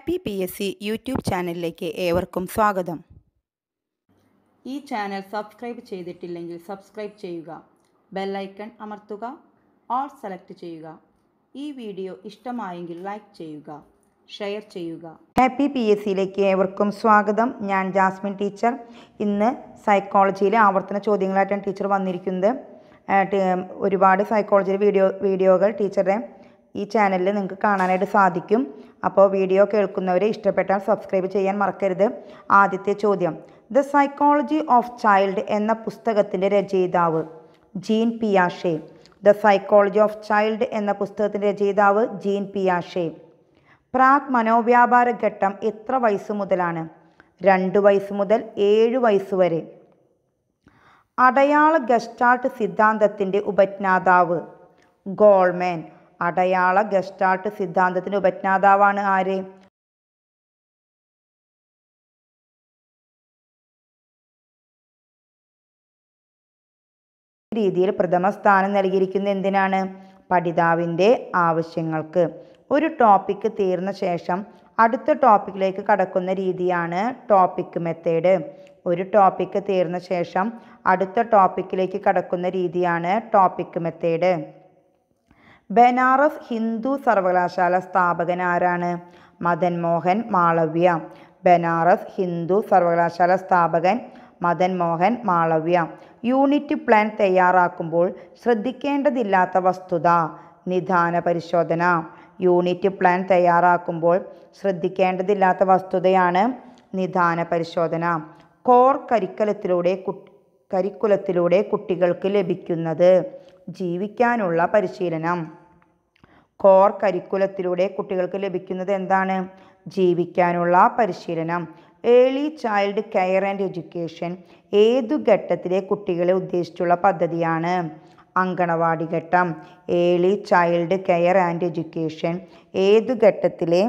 happy P S C YouTube ചാനലിലേക്ക് ഏവർക്കും സ്വാഗതം ഈ ചാനൽ സബ്സ്ക്രൈബ് ചെയ്തിട്ടില്ലെങ്കിൽ സബ്സ്ക്രൈബ് ചെയ്യുക ബെല്ലൈക്കൺ അമർത്തുക ഓൾ സെലക്ട് ചെയ്യുക ഈ വീഡിയോ ഇഷ്ടമായെങ്കിൽ ലൈക്ക് ചെയ്യുക ഷെയർ ചെയ്യുക ഹാപ്പി പി എസ് സിയിലേക്ക് ഏവർക്കും സ്വാഗതം ഞാൻ ജാസ്മിൻ ടീച്ചർ ഇന്ന് സൈക്കോളജിയിലെ ആവർത്തന ചോദ്യങ്ങളായിട്ടാണ് ടീച്ചർ വന്നിരിക്കുന്നത് ആ, ടി- ഒരുപാട് സൈക്കോളജിയിലെ വീഡിയോ വീഡിയോകൾ ടീച്ചറുടെ ഈ ചാനലിൽ നിങ്ങൾക്ക് കാണാനായിട്ട് സാധിക്കും അപ്പോൾ വീഡിയോ കേൾക്കുന്നവരെ ഇഷ്ടപ്പെട്ടാൽ സബ്സ്ക്രൈബ് ചെയ്യാൻ മറക്കരുത് ആദ്യത്തെ ചോദ്യം ദ സൈക്കോളജി ഓഫ് ചൈൽഡ് എന്ന പുസ്തകത്തിൻ്റെ രചയിതാവ് ജീൻ പിയാഷെ ദ സൈക്കോളജി ഓഫ് ചൈൽഡ് എന്ന പുസ്തകത്തിൻ്റെ രചയിതാവ് ജീൻ പിയാഷെ പ്രാഗ് മനോവ്യാപാര ഘട്ടം എത്ര വയസ്സ് മുതലാണ് രണ്ട് വയസ്സ് മുതൽ ഏഴ് വയസ്സ് വരെ അടയാള ഗസ്റ്റാൾട്ട് സിദ്ധാന്തത്തിൻ്റെ ഉപജ്ഞാതാവ് ഗോൾമാൻ അടയാള ഗസ്റ്റാൾട്ട് സിദ്ധാന്തത്തിൻ്റെ ഉപജ്ഞാതാവാണ് ആര് ഈ രീതിയിൽ പ്രഥമ സ്ഥാനം നൽകിയിരിക്കുന്നത് എന്തിനാണ് പഠിതാവിൻ്റെ ആവശ്യങ്ങൾക്ക് ഒരു ടോപ്പിക്ക് തീർന്ന ശേഷം അടുത്ത ടോപ്പിക്കിലേക്ക് കടക്കുന്ന രീതിയാണ് ടോപ്പിക് മെത്തേഡ് ഒരു ടോപ്പിക്ക് തീർന്ന ശേഷം അടുത്ത ടോപ്പിക്കിലേക്ക് കടക്കുന്ന രീതിയാണ് ടോപ്പിക് മെത്തേഡ് ബനാറസ് ഹിന്ദു സർവകലാശാല സ്ഥാപകൻ ആരാണ് മദൻ മോഹൻ മാളവ്യ ബനാറസ് ഹിന്ദു സർവകലാശാല സ്ഥാപകൻ മദൻ മോഹൻ മാളവ്യ യൂണിറ്റ് പ്ലാൻ തയ്യാറാക്കുമ്പോൾ ശ്രദ്ധിക്കേണ്ടതില്ലാത്ത വസ്തുത നിദാന പരിശോധന യൂണിറ്റ് പ്ലാൻ തയ്യാറാക്കുമ്പോൾ ശ്രദ്ധിക്കേണ്ടതില്ലാത്ത വസ്തുതയാണ് നിദാന പരിശോധന കോർ കരിക്കലത്തിലൂടെ കുട്ടി കരിക്കുലത്തിലൂടെ കുട്ടികൾക്ക് ലഭിക്കുന്നത് ജീവിക്കാനുള്ള പരിശീലനം കോർ കരിക്കുലത്തിലൂടെ കുട്ടികൾക്ക് ലഭിക്കുന്നത് എന്താണ് ജീവിക്കാനുള്ള പരിശീലനം early child care and education ഏതു ഘട്ടത്തിലെ കുട്ടികളെ ഉദ്ദേശിച്ചുള്ള പദ്ധതിയാണ് അങ്കണവാടി ഘട്ടം early child care and education ഏതു ഘട്ടത്തിലെ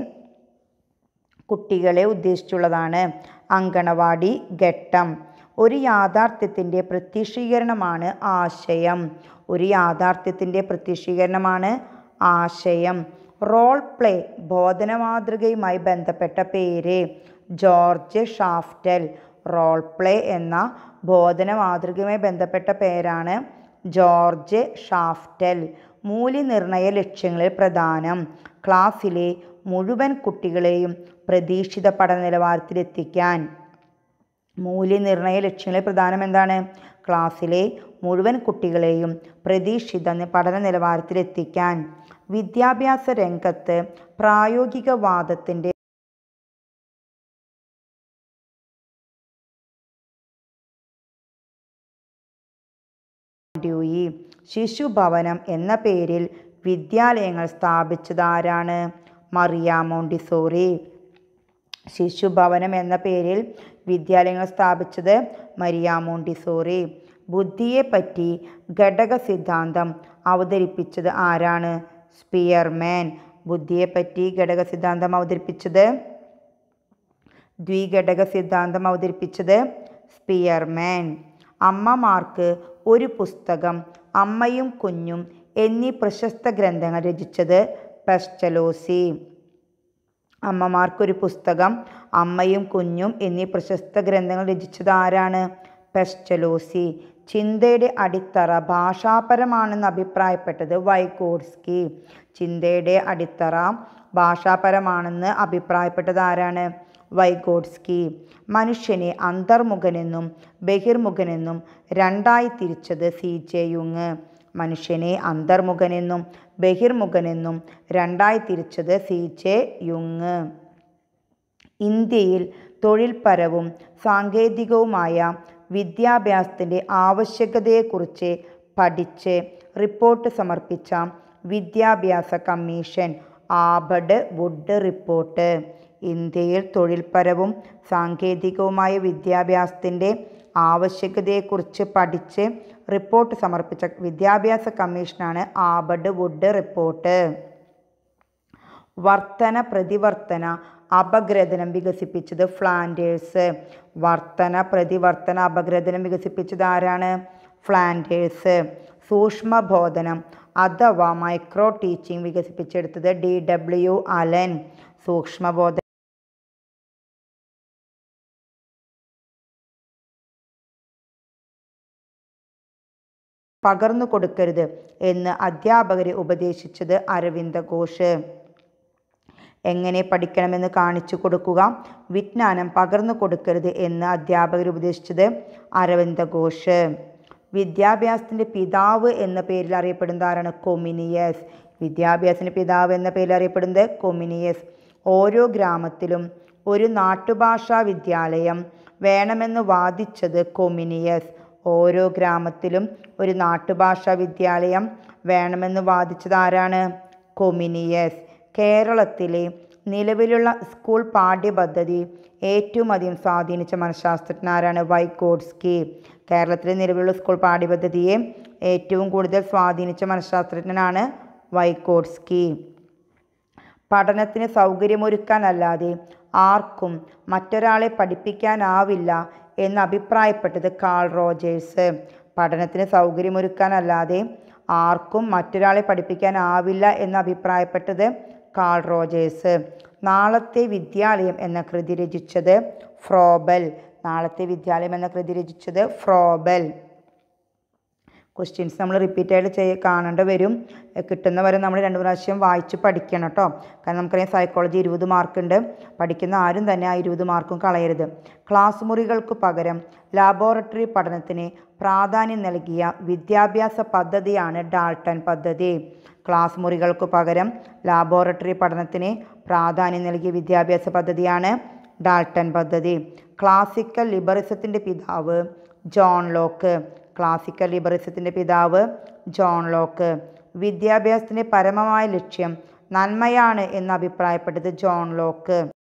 കുട്ടികളെ ഉദ്ദേശിച്ചുള്ളതാണ് അങ്കണവാടി ഘട്ടം ഒരു യാഥാർത്ഥ്യത്തിൻ്റെ പ്രത്യക്ഷീകരണമാണ് ആശയം ഒരു യാഥാർത്ഥ്യത്തിൻ്റെ പ്രത്യക്ഷീകരണമാണ് ആശയം റോൾ പ്ലേ ബോധന മാതൃകയുമായി ബന്ധപ്പെട്ട പേര് ജോർജ് ഷാഫ്റ്റൽ റോൾ പ്ലേ എന്ന ബോധന മാതൃകയുമായി ബന്ധപ്പെട്ട പേരാണ് ജോർജ് ഷാഫ്റ്റൽ മൂല്യനിർണയ ലക്ഷ്യങ്ങളിൽ പ്രധാനം ക്ലാസ്സിലെ മുഴുവൻ കുട്ടികളെയും പ്രതീക്ഷിത പഠന നിലവാരത്തിലെത്തിക്കാൻ മൂല്യനിർണയ ലക്ഷ്യങ്ങളിൽ പ്രധാനം എന്താണ് ക്ലാസ്സിലെ മുഴുവൻ കുട്ടികളെയും പ്രതീക്ഷിത നി- പഠന നിലവാരത്തിലെത്തിക്കാൻ വിദ്യാഭ്യാസ രംഗത്ത് പ്രായോഗികവാദത്തിൻ്റെ ഡ്യൂയി ശിശുഭവനം എന്ന പേരിൽ വിദ്യാലയങ്ങൾ സ്ഥാപിച്ചത് ആരാണ് മറിയ മോണ്ടിസോറി ശിശുഭവനം എന്ന പേരിൽ വിദ്യാലയങ്ങൾ സ്ഥാപിച്ചത് മരിയ മോണ്ടിസോറി ബുദ്ധിയെപ്പറ്റി ഘടക സിദ്ധാന്തം അവതരിപ്പിച്ചത് ആരാണ് സ്പിയർമാൻ ബുദ്ധിയെപ്പറ്റി ഘടക സിദ്ധാന്തം അവതരിപ്പിച്ചത് ദ്വിഘടക സിദ്ധാന്തം അവതരിപ്പിച്ചത് സ്പിയർമാൻ അമ്മമാർക്ക് ഒരു പുസ്തകം അമ്മയും കുഞ്ഞും എന്നീ പ്രശസ്ത ഗ്രന്ഥങ്ങൾ രചിച്ചത് പെസ്റ്റലോസി അമ്മമാർക്കൊരു പുസ്തകം അമ്മയും കുഞ്ഞും എന്നീ പ്രശസ്ത ഗ്രന്ഥങ്ങൾ രചിച്ചത് ആരാണ് പെസ്റ്റലോസി ചിന്തയുടെ അടിത്തറ ഭാഷാപരമാണെന്ന് അഭിപ്രായപ്പെട്ടത് വൈഗോഡ്സ്കി ചിന്തയുടെ അടിത്തറ ഭാഷാപരമാണെന്ന് അഭിപ്രായപ്പെട്ടത് ആരാണ് വൈഗോഡ്സ്കി മനുഷ്യനെ അന്തർമുഖനെന്നും ബഹിർമുഖനെന്നും രണ്ടായി തിരിച്ചത് സി ജെ യുങ് മനുഷ്യനെ അന്തർമുഖനെന്നും ബഹിർമുഖനെന്നും രണ്ടായി തിരിച്ചത് സി ജെ യുങ് ഇന്ത്യയിൽ തൊഴിൽപരവും സാങ്കേതികവുമായ വിദ്യാഭ്യാസത്തിൻ്റെ ആവശ്യകതയെക്കുറിച്ച് പഠിച്ച് റിപ്പോർട്ട് സമർപ്പിച്ച വിദ്യാഭ്യാസ കമ്മീഷൻ ആബഡ് വുഡ് റിപ്പോർട്ട് ഇന്ത്യയിൽ തൊഴിൽപരവും സാങ്കേതികവുമായ വിദ്യാഭ്യാസത്തിൻ്റെ ആവശ്യകതയെക്കുറിച്ച് പഠിച്ച് റിപ്പോർട്ട് സമർപ്പിച്ച വിദ്യാഭ്യാസ കമ്മീഷനാണ് ആബഡ് വുഡ് റിപ്പോർട്ട് വർത്തന പ്രതിവർത്തന അപഗ്രഥനം വികസിപ്പിച്ചത് ഫ്ലാൻഡേഴ്സ് വർത്തന പ്രതിവർത്തന അപഗ്രഥനം വികസിപ്പിച്ചത് ആരാണ് ഫ്ലാൻഡേഴ്സ് സൂക്ഷ്മബോധനം അഥവാ മൈക്രോ ടീച്ചിങ് വികസിപ്പിച്ചെടുത്തത് ഡി ഡബ്ല്യു അലൻ സൂക്ഷ്മബോധ പകർന്നു കൊടുക്കരുത് എന്ന് അധ്യാപകരെ ഉപദേശിച്ചത് അരവിന്ദ ഘോഷ് എങ്ങനെ പഠിക്കണമെന്ന് കാണിച്ചു കൊടുക്കുക വിജ്ഞാനം പകർന്നു കൊടുക്കരുത് എന്ന് അധ്യാപകർ ഉപദേശിച്ചത് അരവിന്ദ ഘോഷ് വിദ്യാഭ്യാസത്തിൻ്റെ പിതാവ് എന്ന പേരിൽ അറിയപ്പെടുന്ന ആരാണ് കൊമിനിയസ് വിദ്യാഭ്യാസത്തിൻ്റെ പിതാവ് എന്ന പേരിൽ അറിയപ്പെടുന്നത് കൊമിനിയസ് ഓരോ ഗ്രാമത്തിലും ഒരു നാട്ടുഭാഷാ വിദ്യാലയം വേണമെന്ന് വാദിച്ചത് കൊമിനിയസ് ഓരോ ഗ്രാമത്തിലും ഒരു നാട്ടുഭാഷാ വിദ്യാലയം വേണമെന്ന് വാദിച്ചത് ആരാണ് കൊമിനിയസ് കേരളത്തിലെ നിലവിലുള്ള സ്കൂൾ പാഠ്യപദ്ധതി ഏറ്റവും അധികം സ്വാധീനിച്ച മനഃശാസ്ത്രജ്ഞൻ ആരാണ് വൈഗോഡ്സ്കി കേരളത്തിലെ നിലവിലുള്ള സ്കൂൾ പാഠ്യപദ്ധതിയെ ഏറ്റവും കൂടുതൽ സ്വാധീനിച്ച മനഃശാസ്ത്രജ്ഞനാണ് വൈഗോഡ്സ്കി പഠനത്തിന് സൗകര്യമൊരുക്കാനല്ലാതെ ആർക്കും മറ്റൊരാളെ പഠിപ്പിക്കാനാവില്ല എന്ന് അഭിപ്രായപ്പെട്ടത് കാൾ റോജേഴ്സ് പഠനത്തിന് സൗകര്യമൊരുക്കാനല്ലാതെ ആർക്കും മറ്റൊരാളെ പഠിപ്പിക്കാനാവില്ല എന്ന് അഭിപ്രായപ്പെട്ടത് കാൾ റോജേഴ്സ് നാളത്തെ വിദ്യാലയം എന്ന കൃതി രചിച്ചത് ഫ്രോബൽ നാളത്തെ വിദ്യാലയം എന്ന കൃതി രചിച്ചത് ഫ്രോബൽ ക്വസ്റ്റ്യൻസ് നമ്മൾ റിപ്പീറ്റ് ആയിട്ട് ചെയ്യ കാണേണ്ടി വരും എ, കിട്ടുന്നവരെ നമ്മൾ രണ്ട് പ്രാവശ്യം വായിച്ച് പഠിക്കണം കേട്ടോ കാരണം നമുക്കറിയാം സൈക്കോളജി ഇരുപത് മാർക്കുണ്ട് പഠിക്കുന്ന ആരും തന്നെ ആ ഇരുപത് മാർക്കും കളയരുത് ക്ലാസ് മുറികൾക്ക് പകരം ലാബോറട്ടറി പഠനത്തിന് പ്രാധാന്യം നൽകിയ വിദ്യാഭ്യാസ പദ്ധതിയാണ് ഡാൾട്ടൺ പദ്ധതി ക്ലാസ് മുറികൾക്ക് പകരം ലാബോറട്ടറി പഠനത്തിന് പ്രാധാന്യം നൽകിയ വിദ്യാഭ്യാസ പദ്ധതിയാണ് ഡാൾട്ടൺ പദ്ധതി ക്ലാസിക്കൽ ലിബറിസത്തിൻ്റെ പിതാവ് ജോൺ ലോക്ക് ക്ലാസിക്കൽ ലിബറിസത്തിൻ്റെ പിതാവ് ജോൺ ലോക്ക് വിദ്യാഭ്യാസത്തിൻ്റെ പരമമായ ലക്ഷ്യം നന്മയാണ് എന്ന് അഭിപ്രായപ്പെട്ടത് ജോൺ ലോക്ക്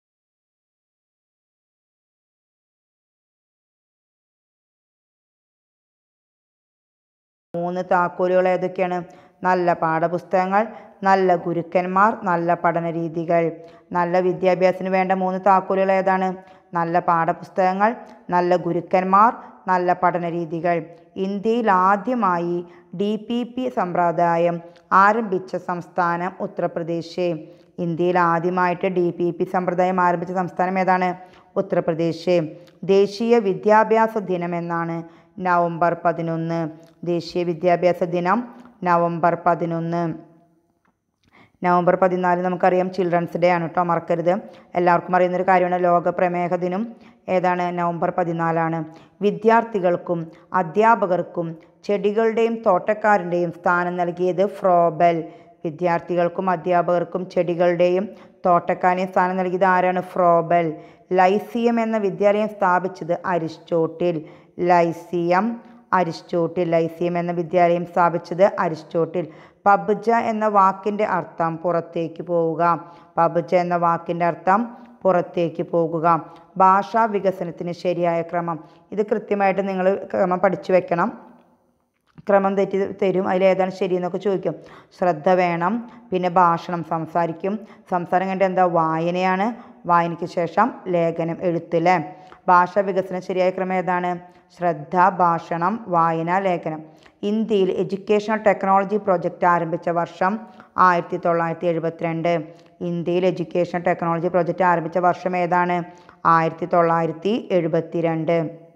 മൂന്ന് താക്കോലുകൾ ഏതൊക്കെയാണ് നല്ല പാഠപുസ്തകങ്ങൾ നല്ല ഗുരുക്കന്മാർ നല്ല പഠന രീതികൾ നല്ല വിദ്യാഭ്യാസത്തിന് വേണ്ട മൂന്ന് താക്കോലുകൾ ഏതാണ് നല്ല പാഠപുസ്തകങ്ങൾ നല്ല ഗുരുക്കന്മാർ നല്ല പഠന രീതികൾ ഇന്ത്യയിൽ ആദ്യമായി ഡി പി പി സമ്പ്രദായം ആരംഭിച്ച സംസ്ഥാനം ഉത്തർപ്രദേശ് ഇന്ത്യയിൽ ആദ്യമായിട്ട് ഡി പി പി സമ്പ്രദായം ആരംഭിച്ച സംസ്ഥാനം ഏതാണ് ഉത്തർപ്രദേശ് ദേശീയ വിദ്യാഭ്യാസ ദിനം എന്നാണ് നവംബർ പതിനൊന്ന് ദേശീയ വിദ്യാഭ്യാസ ദിനം നവംബർ പതിനൊന്ന് നവംബർ പതിനാല് നമുക്കറിയാം ചിൽഡ്രൻസ് ഡേ ആണ് കേട്ടോ മറക്കരുത് എല്ലാവർക്കും അറിയുന്നൊരു കാര്യമാണ് ലോക പ്രമേഹ ദിനം ഏതാണ് നവംബർ പതിനാലാണ് വിദ്യാർത്ഥികൾക്കും അധ്യാപകർക്കും ചെടികളുടെയും തോട്ടക്കാരൻ്റെയും സ്ഥാനം നൽകിയത് ഫ്രോബൽ വിദ്യാർത്ഥികൾക്കും അധ്യാപകർക്കും ചെടികളുടെയും തോട്ടക്കാരനെയും സ്ഥാനം നൽകിയത് ആരാണ് ഫ്രോബൽ ലൈസിയം എന്ന വിദ്യാലയം സ്ഥാപിച്ചത് അരിസ്റ്റോട്ടിൽ ലൈസിയം അരിസ്റ്റോട്ടിൽ ലൈസിയം എന്ന വിദ്യാലയം സ്ഥാപിച്ചത് അരിസ്റ്റോട്ടിൽ പബ്ജ എന്ന വാക്കിൻ്റെ അർത്ഥം പുറത്തേക്ക് പോവുക പബ്ജ എന്ന വാക്കിൻ്റെ അർത്ഥം പുറത്തേക്ക് പോകുക ഭാഷാ വികസനത്തിന് ശരിയായ ക്രമം ഇത് കൃത്യമായിട്ട് നിങ്ങൾ ക്രമം പഠിച്ചു വെക്കണം ക്രമം തെറ്റി തരും അതിലേതാണ് ശരിയെന്നൊക്കെ ചോദിക്കും ശ്രദ്ധ വേണം പിന്നെ ഭാഷണം സംസാരിക്കും സംസാരം കണ്ട് എന്താ വായനയാണ് വായനയ്ക്ക് ശേഷം ലേഖനം എഴുത്തില്ലേ ഭാഷാ വികസനം ശരിയായ ക്രമം ഏതാണ് ശ്രദ്ധ ഭാഷണം വായന ലേഖനം ഇന്ത്യയിൽ എഡ്യൂക്കേഷണൽ ടെക്നോളജി പ്രോജക്റ്റ് ആരംഭിച്ച വർഷം ആയിരത്തി തൊള്ളായിരത്തി എഴുപത്തിരണ്ട് ഇന്ത്യയിൽ എഡ്യൂക്കേഷണൽ ടെക്നോളജി പ്രോജക്റ്റ് ആരംഭിച്ച വർഷം ഏതാണ് ആയിരത്തി തൊള്ളായിരത്തി എഴുപത്തിരണ്ട്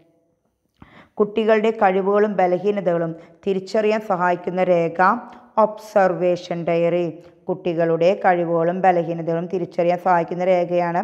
കുട്ടികളുടെ കഴിവുകളും ബലഹീനതകളും തിരിച്ചറിയാൻ സഹായിക്കുന്ന രേഖ ഒബ്സർവേഷൻ ഡയറി കുട്ടികളുടെ കഴിവുകളും ബലഹീനതകളും തിരിച്ചറിയാൻ സഹായിക്കുന്ന രേഖയാണ്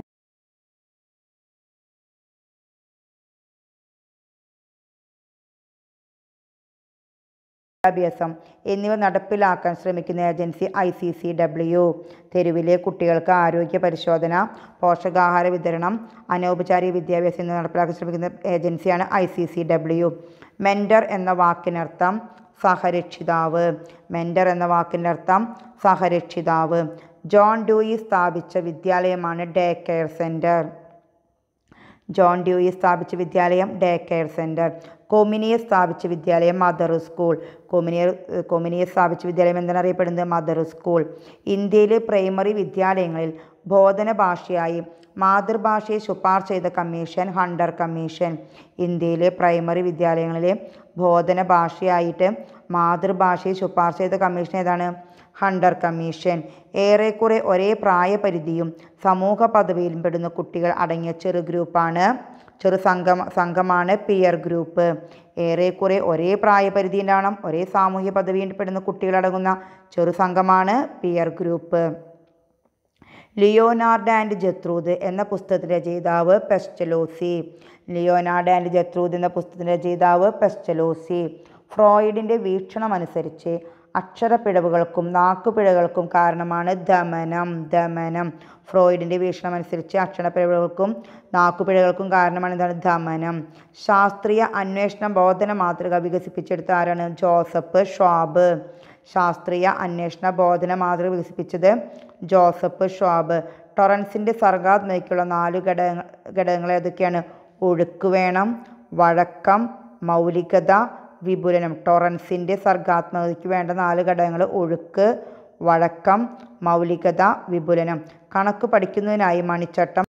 വിദ്യാഭ്യാസം എന്നിവ നടപ്പിലാക്കാൻ ശ്രമിക്കുന്ന agency I C C W തെരുവിലെ കുട്ടികൾക്ക് ആരോഗ്യ പരിശോധന പോഷകാഹാര വിതരണം അനൗപചാരിക വിദ്യാഭ്യാസം എന്നിവ നടപ്പിലാക്കാൻ ശ്രമിക്കുന്ന ഏജൻസിയാണ് I C C W mentor എന്ന വാക്കിനർത്ഥം സഹരക്ഷിതാവ് മെൻഡർ എന്ന വാക്കിൻ്റെ അർത്ഥം സഹരക്ഷിതാവ് ജോൺ ഡൂയി സ്ഥാപിച്ച വിദ്യാലയമാണ് day care centre John Dewey സ്ഥാപിച്ച വിദ്യാലയം ഡേ കെയർ സെൻറ്റർ കൊമിനിയെ സ്ഥാപിച്ച വിദ്യാലയം മദർ സ്കൂൾ കൊമിനിയ കൊമിനിയെ സ്ഥാപിച്ച വിദ്യാലയം എന്താണ് അറിയപ്പെടുന്നത് മദർ സ്കൂൾ ഇന്ത്യയിലെ പ്രൈമറി വിദ്യാലയങ്ങളിൽ ബോധന ഭാഷയായി മാതൃഭാഷയെ ശുപാർശ ചെയ്ത കമ്മീഷൻ ഹണ്ടർ കമ്മീഷൻ ഇന്ത്യയിലെ പ്രൈമറി വിദ്യാലയങ്ങളിലെ ബോധന ഭാഷയായിട്ട് മാതൃഭാഷയെ ശുപാർശ ചെയ്ത കമ്മീഷൻ ഏതാണ് ഹണ്ടർ കമ്മീഷൻ ഏറെക്കുറെ ഒരേ പ്രായപരിധിയും സമൂഹ പദവിയിലും പെടുന്ന കുട്ടികൾ അടങ്ങിയ ചെറു ഗ്രൂപ്പാണ് ചെറു സംഘം സംഘമാണ് പിയർ ഗ്രൂപ്പ് ഏറെക്കുറെ ഒരേ പ്രായപരിധി ഉണ്ടാവണം ഒരേ സാമൂഹ്യ പദവിയിൽ പെടുന്ന കുട്ടികളടങ്ങുന്ന ചെറു സംഘമാണ് peer group Leonard and Gertrude എന്ന പുസ്തകത്തിൻ്റെ രചയിതാവ് പെസ്റ്റലോസി ലിയോനാർഡ് ആൻഡ് ജത്രൂദ് എന്ന പുസ്തകത്തിൻ്റെ രചയിതാവ് പെസ്റ്റലോസി ഫ്രോയിഡിൻ്റെ വീക്ഷണമനുസരിച്ച് അക്ഷരപ്പിഴവുകൾക്കും നാക്കുപിഴകൾക്കും കാരണമാണ് ദമനം ദമനം ഫ്രോയിഡിൻ്റെ വീക്ഷണമനുസരിച്ച് അക്ഷരപ്പിഴവുകൾക്കും നാക്കുപിഴകൾക്കും കാരണമാണ് എന്താണ് ദമനം ശാസ്ത്രീയ അന്വേഷണ ബോധന മാതൃക വികസിപ്പിച്ചെടുത്ത ആരാണ് ജോസഫ് ഷ്വാബ് ശാസ്ത്രീയ അന്വേഷണ ബോധന മാതൃക വികസിപ്പിച്ചത് ജോസഫ് ഷ്വാബ് ടൊറൻസിൻ്റെ സർഗാത്മകയ്ക്കുള്ള നാല് ഘടക ഘടകങ്ങൾ ഏതൊക്കെയാണ് ഒഴുക്ക് വേണം വഴക്കം മൗലികത വിപുലനം ടൊറൻസിൻ്റെ സർഗാത്മകതയ്ക്ക് വേണ്ട നാല് ഘടകങ്ങൾ ഒഴുക്ക് വഴക്കം മൗലികത വിപുലനം കണക്ക് പഠിക്കുന്നതിനായി മണിച്ചട്ടം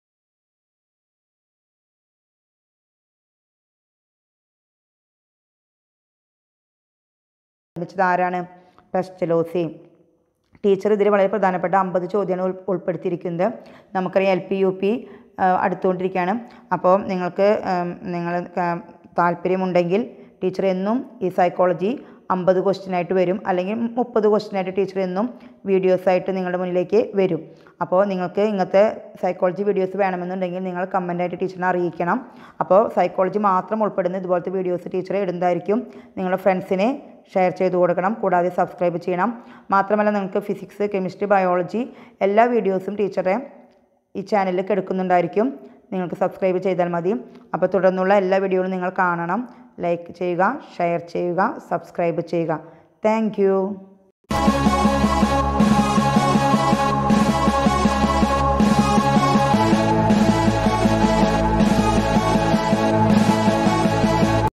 നിർമ്മിച്ചത് ആരാണ് പെസ്റ്റലോസി ടീച്ചർ ഇതിൽ വളരെ പ്രധാനപ്പെട്ട അമ്പത് ചോദ്യമാണ് ഉൾ ഉൾപ്പെടുത്തിയിരിക്കുന്നത് നമുക്കറിയാം എൽ പി യു പി അടുത്തുകൊണ്ടിരിക്കുകയാണ് അപ്പോൾ നിങ്ങൾക്ക് നിങ്ങൾ താല്പര്യമുണ്ടെങ്കിൽ ടീച്ചർ എന്നും ഈ സൈക്കോളജി അമ്പത് ക്വസ്റ്റ്യനായിട്ട് വരും അല്ലെങ്കിൽ മുപ്പത് ക്വസ്റ്റ്യനായിട്ട് ടീച്ചർ എന്നും വീഡിയോസായിട്ട് നിങ്ങളുടെ മുന്നിലേക്ക് വരും അപ്പോൾ നിങ്ങൾക്ക് ഇങ്ങനത്തെ സൈക്കോളജി വീഡിയോസ് വേണമെന്നുണ്ടെങ്കിൽ നിങ്ങൾ കമൻ്റായിട്ട് ടീച്ചറിനെ അറിയിക്കണം അപ്പോൾ സൈക്കോളജി മാത്രം ഉൾപ്പെടുന്ന ഇതുപോലത്തെ വീഡിയോസ് ടീച്ചർ ഇടുന്നതായിരിക്കും നിങ്ങളുടെ ഫ്രണ്ട്സിനെ ഷെയർ ചെയ്ത് കൊടുക്കണം കൂടാതെ സബ്സ്ക്രൈബ് ചെയ്യണം മാത്രമല്ല നിങ്ങൾക്ക് ഫിസിക്സ് കെമിസ്ട്രി ബയോളജി എല്ലാ വീഡിയോസും ടീച്ചറെ ഈ ചാനലിൽ എടുക്കുന്നുണ്ടായിരിക്കും നിങ്ങൾക്ക് സബ്സ്ക്രൈബ് ചെയ്താൽ മതി അപ്പോൾ തുടർന്നുള്ള എല്ലാ വീഡിയോകളും നിങ്ങൾ കാണണം ലൈക്ക് ചെയ്യുക ഷെയർ ചെയ്യുക സബ്സ്ക്രൈബ് ചെയ്യുക താങ്ക്